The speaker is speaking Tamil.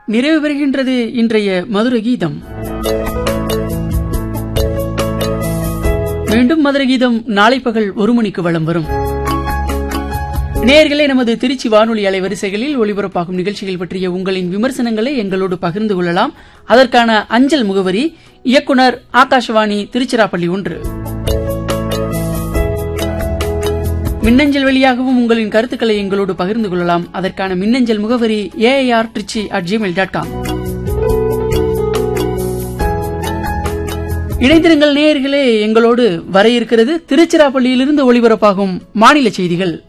நிறைவு பெறுகின்றது இன்றைய மதுர கீதம் மீண்டும் மதுர கீதம் நாளை பகல் ஒரு மணிக்கு வலம் வரும் நேயர்களே நமது திருச்சி வானொலி அலைவரிசைகளில் ஒளிபரப்பாகும் நிகழ்ச்சிகள் பற்றிய உங்களின் விமர்சனங்களை எங்களோடு பகிர்ந்து கொள்ளலாம் அதற்கான அஞ்சல் முகவரி இயக்குனர் ஆகாஷவாணி திருச்சிராப்பள்ளி ஒன்று மின்னஞ்சல் வழியாகவும் உங்களின் கருத்துக்களை எங்களோடு பகிர்ந்து கொள்ளலாம் அதற்கான மின்னஞ்சல் முகவரி A I R Trichy at gmail dot com இணைந்திருங்கள் நேயர்களே எங்களோடு வர இருக்கிறது திருச்சிராப்பள்ளியிலிருந்து ஒளிபரப்பாகும் மாநில செய்திகள்